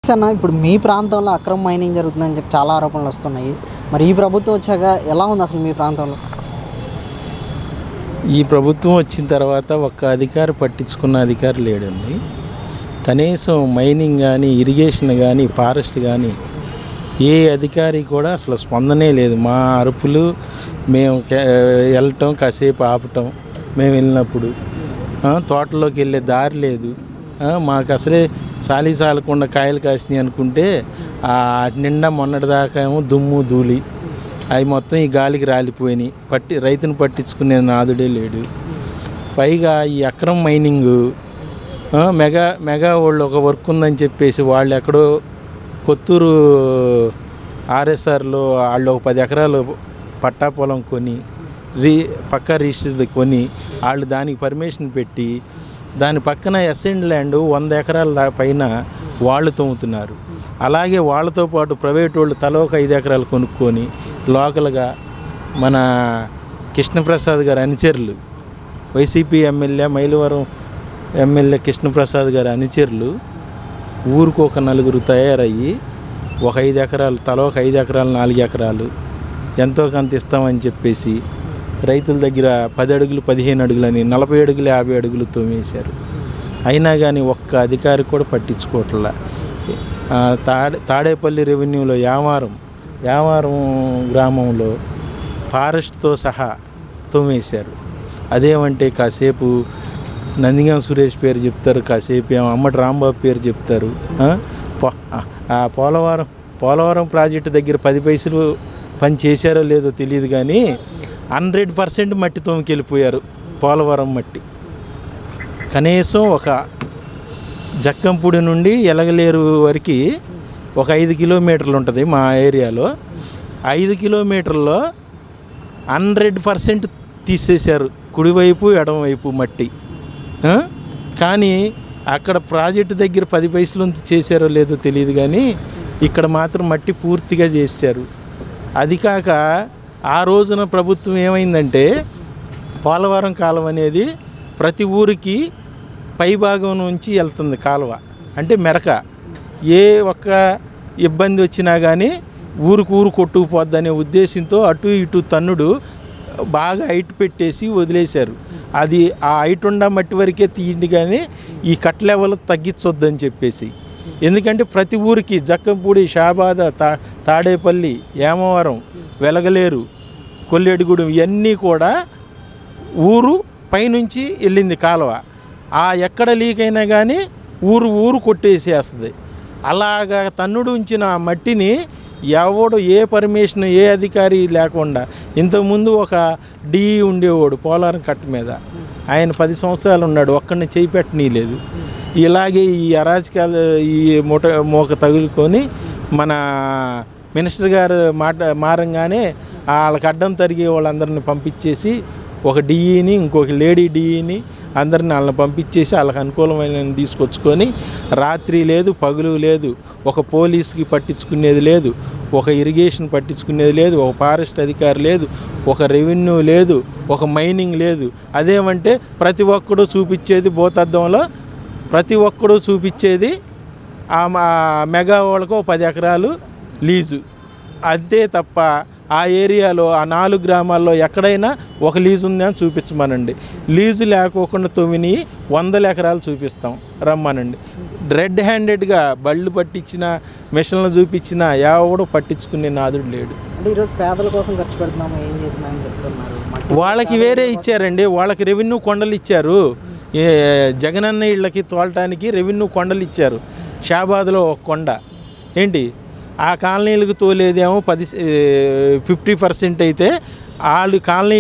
అన్న ఇప్పుడు మీ ప్రాంతంలో అక్రమ మైనింగ్ జరుగుతుందని చెప్పి చాలా ఆరోపణలు వస్తున్నాయి మరి ఈ ప్రభుత్వం వచ్చాక ఎలా ఉంది అసలు మీ ప్రాంతంలో ఈ ప్రభుత్వం వచ్చిన తర్వాత ఒక్క అధికారి పట్టించుకున్న అధికారి లేడండి కనీసం మైనింగ్ కానీ ఇరిగేషన్ కానీ ఫారెస్ట్ కానీ ఏ అధికారి కూడా అసలు స్పందనే లేదు మా అరుపులు మేము కే- వెళ్ళటం కాసేపు ఆపటం మేము వెళ్ళినప్పుడు ఆ, తోటలోకి వెళ్ళే దారి లేదు ఆ, మాకు అసలే సాలి సాలకుండా కాయలు కాసినాయి అనుకుంటే ఆ నిండా మొన్నటిదాకా ఏమో దుమ్ము ధూళి అవి మొత్తం ఈ గాలికి రాలిపోయినాయి పట్టి రైతుని పట్టించుకునే నాదుడే లేడు పైగా ఈ అక్రమ్ మైనింగ్ ఆ, మెగా మెగా వాళ్ళు ఒక వర్క్ ఉందని చెప్పేసి వాళ్ళు ఎక్కడో కొత్తూరు ఆర్ఎస్ఆర్లో వాళ్ళు ఒక పది ఎకరాలు పట్టా పొలం కొని రీ పక్కా రిజిస్టర్ కొని వాళ్ళు దానికి పర్మిషన్ పెట్టి దాని పక్కన ఎస్ఎండ్ ల్యాండ్ వంద ఎకరాల దా- పైన వాళ్ళు తవ్వుతున్నారు అలాగే వాళ్ళతో పాటు ప్రైవేట్ వాళ్ళు తల ఒక ఐదు ఎకరాలు కొనుక్కొని లోకల్గా మన కృష్ణప్రసాద్ గారి అనుచరులు YCP MLA Mylavaram MLA Krishnaprasad గారి అనుచరులు ఊరికి ఒక నలుగురు తయారయ్యి ఒక ఐదు ఎకరాలు తల ఒక ఐదు ఎకరాలు నాలుగు ఎకరాలు ఎంతో కొంత ఇస్తామని చెప్పేసి రైతుల దగ్గర పది అడుగులు పదిహేను అడుగులని నలభై అడుగులు యాభై అడుగులు తోమేశారు అయినా కానీ ఒక్క అధికారి కూడా పట్టించుకోవట్లా ఆ, తాడే తాడేపల్లి రెవెన్యూలో యామారం యామారం గ్రామంలో ఫారెస్ట్తో సహా తోమేశారు అదేమంటే కాసేపు నందిగాం సురేష్ పేరు చెప్తారు కాసేపు ఏమో అమ్మటి రాంబాబు పేరు చెప్తారు ఆ? పో- ఆ- ఆ పోలవరం పోలవరం ప్రాజెక్టు దగ్గర పది పైసలు పని చేశారో లేదో తెలియదు కానీ హండ్రెడ్ పర్సెంట్ మట్టి తోమికెళ్ళిపోయారు పోలవరం మట్టి కనీసం ఒక జక్కంపూడి నుండి ఎలగలేరు వరకు ఒక ఐదు కిలోమీటర్లు ఉంటుంది మా ఏరియాలో ఐదు కిలోమీటర్లో హండ్రెడ్ పర్సెంట్ తీసేశారు కుడివైపు ఎడమవైపు మట్టి ఆ? కానీ అక్కడ ప్రాజెక్టు దగ్గర పది పైసలు ఉంచి చేశారో లేదో తెలియదు కానీ ఇక్కడ మాత్రం మట్టి పూర్తిగా చేశారు అది కాక ఆ రోజున ప్రభుత్వం ఏమైందంటే పోలవరం కాలువ అనేది ప్రతి ఊరికి పై భాగం నుంచి వెళ్తుంది కాలువ అంటే మెరక ఏ ఒక్క ఇబ్బంది వచ్చినా కానీ ఊరికి ఊరు కొట్టుకుపోద్దనే ఉద్దేశంతో అటు ఇటు తన్నుడు బాగా హైట్ పెట్టేసి వదిలేశారు అది ఆ హైట్ ఉండ మట్టి వరకే తీయండి కానీ ఈ కట్ లెవెల్ తగ్గించొద్దని చెప్పేసి ఎందుకంటే ప్రతి ఊరికి జక్కంపూడి షాబాద తా తాడేపల్లి ఏమవరం వెలగలేరు కొల్లేడుగూడెం ఇవన్నీ కూడా ఊరు పైనుంచి వెళ్ళింది కాలువ ఆ ఎక్కడ లీక్ అయినా కానీ ఊరు ఊరు కొట్టేసేస్తుంది అలాగా తన్నుడు ఉంచిన ఆ మట్టిని ఎవడు ఏ పర్మిషన్ ఏ అధికారి లేకుండా ఇంతకుముందు ఒక డిఈ ఉండేవాడు పోలారం కట్ట మీద ఆయన పది సంవత్సరాలు ఉన్నాడు ఒక్కడిని చేయి పెట్టనీయలేదు ఇలాగే ఈ అరాజకాలు ఈ మూట మోక తగులుకొని మన మినిస్టర్ గారు మాట మారంగానే వాళ్ళకి అడ్డం తరిగే వాళ్ళందరిని పంపించేసి ఒక డిఈని ఇంకొక లేడీ డిఈని అందరిని వాళ్ళని పంపించేసి వాళ్ళకి అనుకూలమైన తీసుకొచ్చుకొని రాత్రి లేదు పగులు లేదు ఒక పోలీస్కి పట్టించుకునేది లేదు ఒక ఇరిగేషన్ పట్టించుకునేది లేదు ఒక ఫారెస్ట్ అధికారి లేదు ఒక రెవెన్యూ లేదు ఒక మైనింగ్ లేదు అదేమంటే ప్రతి ఒక్కడు చూపించేది భూతద్దంలో ప్రతి ఒక్కడు చూపించేది ఆ మా మెగా వాళ్ళకు ఓ పది ఎకరాలు లీజు అంతే తప్ప ఆ ఏరియాలో ఆ నాలుగు గ్రామాల్లో ఎక్కడైనా ఒక లీజు ఉందని చూపించమనండి లీజు లేకోకుండా తొమ్మిది వందల ఎకరాలు చూపిస్తాం రమ్మనండి రెడ్ హ్యాండెడ్గా బళ్ళు పట్టించిన మిషన్లు చూపించిన ఎవడు పట్టించుకునే నాదుడు లేడు అంటే ఈరోజు పేదల కోసం ఖర్చు పెడుతున్నాము ఏం చేసినా అని చెప్తున్నారు మట్టి వాళ్ళకి వేరే ఇచ్చారండి వాళ్ళకి రెవెన్యూ కొండలు ఇచ్చారు ఏ జగనన్న ఇళ్ళకి తోలటానికి రెవెన్యూ కొండలు ఇచ్చారు షాబాద్లో ఒక కొండ ఏంటి ఆ కాలనీలకు తోలేదేమో పది ఫిఫ్టీ పర్సెంట్ అయితే వాళ్ళు కాలనీ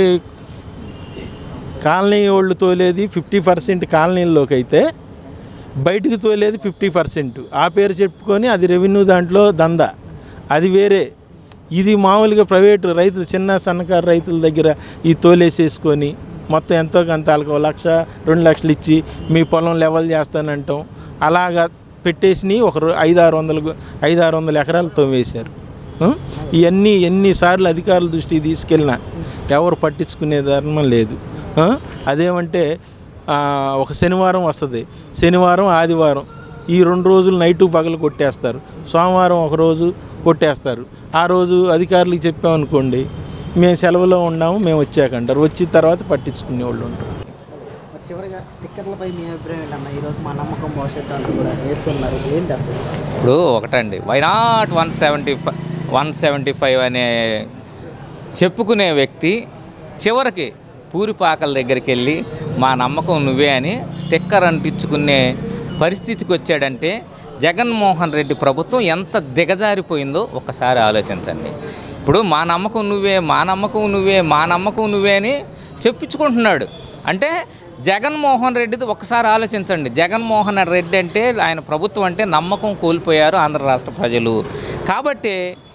కాలనీ వాళ్ళు తోలేది ఫిఫ్టీ పర్సెంట్ కాలనీల్లోకి అయితే బయటికి తోలేది ఫిఫ్టీ పర్సెంట్ ఆ పేరు చెప్పుకొని అది రెవెన్యూ దాంట్లో దందా అది వేరే ఇది మామూలుగా ప్రైవేటు రైతులు చిన్న సన్నకారు రైతుల దగ్గర ఈ తోలేసేసుకొని మొత్తం ఎంతో కొంత వాళ్ళకి ఒక లక్ష రెండు లక్షలు ఇచ్చి మీ పొలం లెవెల్ చేస్తానంటాం అలాగా పెట్టేసి ఒక రో- ఐదు ఆరు వందలు ఐదు ఆరు వందల ఎకరాలు తోమేశారు ఆ? ఇవన్నీ ఎన్నిసార్లు అధికారుల దృష్టికి తీసుకెళ్ళినా ఎవరు పట్టించుకునే ధర్మం లేదు ఆ? అదేమంటే ఆ, ఒక శనివారం వస్తుంది శనివారం ఆదివారం ఈ రెండు రోజులు నైటు పగలు కొట్టేస్తారు సోమవారం ఒక రోజు కొట్టేస్తారు ఆ రోజు అధికారులకు చెప్పామనుకోండి మేము సెలవులో ఉన్నాము మేము వచ్చాకంటారు వచ్చిన తర్వాత పట్టించుకునే వాళ్ళు ఉంటారు మరి చివరిగా స్టిక్కర్లపై మీ అభిప్రాయం ఏంటన్నా ఈరోజు మా నమ్మకం భవిష్యత్తు అంటూ కూడా వేస్తున్నారు ఏంటి అసలు ఇప్పుడు ఒకటండి why not one seventy one seventy five అనే చెప్పుకునే వ్యక్తి చివరికి పూరిపాకల దగ్గరికి వెళ్ళి మా నమ్మకం నువ్వే అని స్టిక్కర్ అంటించుకునే పరిస్థితికి వచ్చాడంటే జగన్మోహన్ రెడ్డి ప్రభుత్వం ఎంత దిగజారిపోయిందో ఒక్కసారి ఆలోచించండి ఇప్పుడు మా నమ్మకం నువ్వే మా నమ్మకం నువ్వే మా నమ్మకం నువ్వే అని చెప్పించుకుంటున్నాడు అంటే జగన్మోహన్ రెడ్డిది ఒకసారి ఆలోచించండి జగన్మోహన్ రెడ్డి అంటే ఆయన ప్రభుత్వం అంటే నమ్మకం కోల్పోయారు ఆంధ్ర రాష్ట్ర ప్రజలు కాబట్టి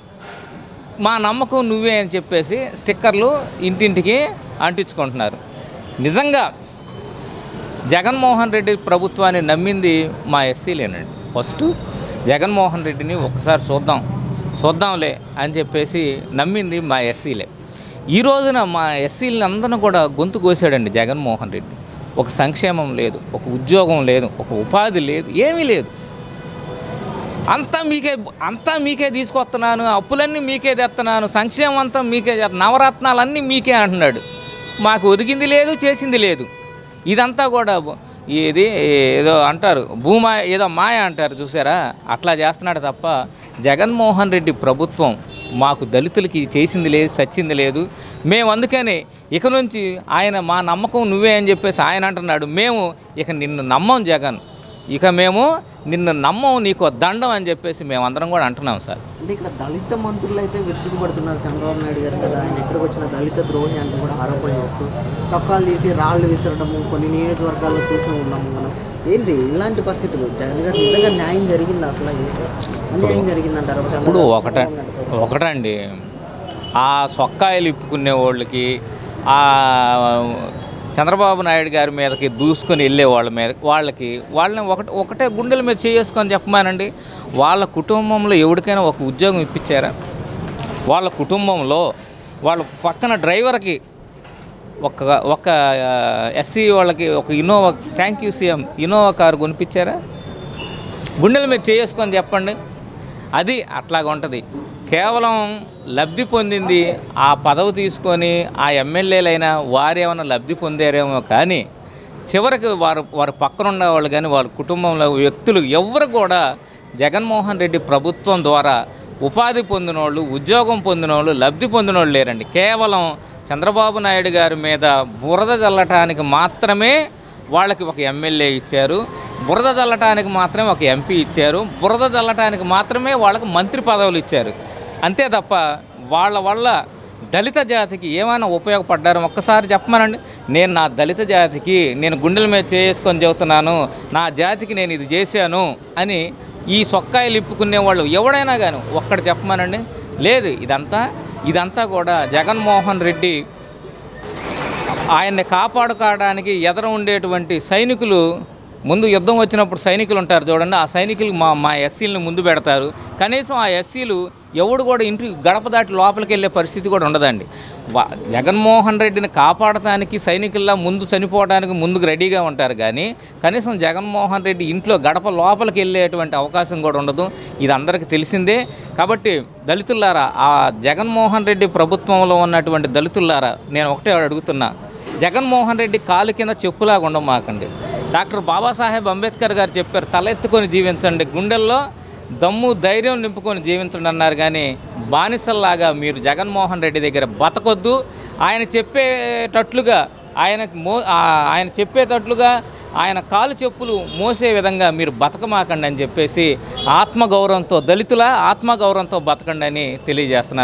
మా నమ్మకం నువ్వే అని చెప్పేసి స్టిక్కర్లు ఇంటింటికి అంటించుకుంటున్నారు నిజంగా జగన్మోహన్ రెడ్డి ప్రభుత్వాన్ని నమ్మింది మా ఎస్సీలేనండి ఫస్ట్ జగన్మోహన్ రెడ్డిని ఒకసారి చూద్దాం చూద్దాంలే అని చెప్పేసి నమ్మింది మా ఎస్సీలే ఈ రోజున మా ఎస్సీలని అందరిని కూడా గొంతు కోసాడండి జగన్మోహన్ రెడ్డి ఒక సంక్షేమం లేదు ఒక ఉద్యోగం లేదు ఒక ఉపాధి లేదు ఏమీ లేదు అంతా మీకే అంతా మీకే తీసుకొస్తున్నాను అప్పులన్నీ మీకే తెస్తున్నాను సంక్షేమం అంతా మీకే చేస్తున్నాను. నవరత్నాలన్నీ మీకే అంటున్నాడు మాకు ఒదిగింది లేదు చేసింది లేదు ఇదంతా కూడా ఇది ఏదో అంటారు భూమా ఏదో మాయ అంటారు చూసారా అట్లా చేస్తున్నాడు తప్ప జగన్మోహన్ రెడ్డి ప్రభుత్వం మాకు దళితులకి చేసింది లేదు సచ్చింది లేదు మేము అందుకని ఇక నుంచి ఆయన మా నమ్మకం నువ్వే అని చెప్పేసి ఆయన అంటున్నాడు మేము ఇక నిన్ను నమ్మం జగన్ ఇక మేము నిన్ను నమ్మం నీకు దండం అని చెప్పేసి మేమందరం కూడా అంటున్నాం సార్ అంటే ఇక్కడ దళిత మంత్రులు అయితే విరుచుకుపడుతున్నారు చంద్రబాబు నాయుడు గారు కదా ఆయన ఎక్కడికి వచ్చిన దళిత ద్రోహి అంటూ కూడా ఆరోపణ చేస్తూ చొక్కాలు తీసి రాళ్ళు విసరడము కొన్ని నియోజకవర్గాల్లో చూసి ఉన్నాము మనం ఏంటి ఇలాంటి పరిస్థితులు జగన్ గారు నిజంగా న్యాయం జరిగింది అసలు అన్యాయం జరిగిందంటారు ఇప్పుడు ఒకట ఒకటండి ఆ సొక్కాయలు ఇప్పుకునే వాళ్ళకి ఆ చంద్రబాబు నాయుడు గారి మీదకి దూసుకొని వెళ్ళే వాళ్ళ మీద వాళ్ళకి వాళ్ళని ఒకటి ఒకటే గుండెల మీద చేసుకొని చెప్పమానండి వాళ్ళ కుటుంబంలో ఎవరికైనా ఒక ఉద్యోగం ఇప్పించారా వాళ్ళ కుటుంబంలో వాళ్ళ పక్కన డ్రైవర్కి ఒక ఒక ఎస్సీ వాళ్ళకి ఒక Innova thank you CM Innova car కొనిపించారా గుండెల మీద చేసుకొని చెప్పండి అది అట్లాగ ఉంటుంది కేవలం లబ్ధి పొందింది ఆ పదవి తీసుకొని ఆ ఎమ్మెల్యేలైనా వారేమైనా లబ్ధి పొందారేమో కానీ చివరికి వారు వారి పక్కన ఉన్న వాళ్ళు కానీ వాళ్ళ కుటుంబంలో వ్యక్తులు ఎవరు కూడా జగన్మోహన్ రెడ్డి ప్రభుత్వం ద్వారా ఉపాధి పొందిన వాళ్ళు ఉద్యోగం పొందిన వాళ్ళు లబ్ధి పొందిన వాళ్ళు లేరండి కేవలం చంద్రబాబు నాయుడు గారి మీద బురద చల్లటానికి మాత్రమే వాళ్ళకి ఒక ఎమ్మెల్యే ఇచ్చారు బురద చల్లటానికి మాత్రమే ఒక ఎంపీ ఇచ్చారు బురద చల్లటానికి మాత్రమే వాళ్ళకి మంత్రి పదవులు ఇచ్చారు అంతే తప్ప వాళ్ళ వల్ల దళిత జాతికి ఏమైనా ఉపయోగపడ్డారో ఒక్కసారి చెప్పమనండి నేను నా దళిత జాతికి నేను గుండెల మీద చేసుకొని చెబుతున్నాను నా జాతికి నేను ఇది చేశాను అని ఈ సొక్కాయలు ఇప్పుకునే వాళ్ళు ఎవడైనా కానీ ఒక్కటి చెప్పమనండి లేదు ఇదంతా ఇదంతా కూడా జగన్మోహన్ రెడ్డి ఆయన్ని కాపాడుకోవడానికి ఎదర ఉండేటువంటి సైనికులు ముందు యుద్ధం వచ్చినప్పుడు సైనికులు ఉంటారు చూడండి ఆ సైనికులు మా మా ఎస్సీలను ముందు పెడతారు కనీసం ఆ ఎస్సీలు ఎవడు కూడా ఇంటి గడప దాటి లోపలికి వెళ్ళే పరిస్థితి కూడా ఉండదండి వా- జగన్మోహన్ రెడ్డిని కాపాడటానికి సైనికుల్లా ముందు చనిపోవడానికి ముందుకు రెడీగా ఉంటారు కానీ కనీసం జగన్మోహన్ రెడ్డి ఇంట్లో గడప లోపలికి వెళ్ళేటువంటి అవకాశం కూడా ఉండదు ఇది అందరికీ తెలిసిందే కాబట్టి దళితులారా ఆ జగన్మోహన్ రెడ్డి ప్రభుత్వంలో ఉన్నటువంటి దళితులారా నేను ఒకటే అడుగుతున్నా జగన్మోహన్ రెడ్డి కాలు కింద చెప్పులాగా ఉండమాకండి డాక్టర్ బాబాసాహెబ్ అంబేద్కర్ గారు చెప్పారు తలెత్తుకొని జీవించండి గుండెల్లో దమ్ము ధైర్యం నింపుకొని జీవించండి అన్నారు కానీ బానిసల్లాగా మీరు జగన్మోహన్ రెడ్డి దగ్గర బతకొద్దు ఆయన చెప్పేటట్లుగా ఆయన మో ఆ- ఆయన చెప్పేటట్లుగా ఆయన కాలు చెప్పులు మోసే విధంగా మీరు బతకమాకండి అని చెప్పేసి ఆత్మగౌరవంతో దళితుల ఆత్మగౌరవంతో బతకండి అని తెలియజేస్తున్నారు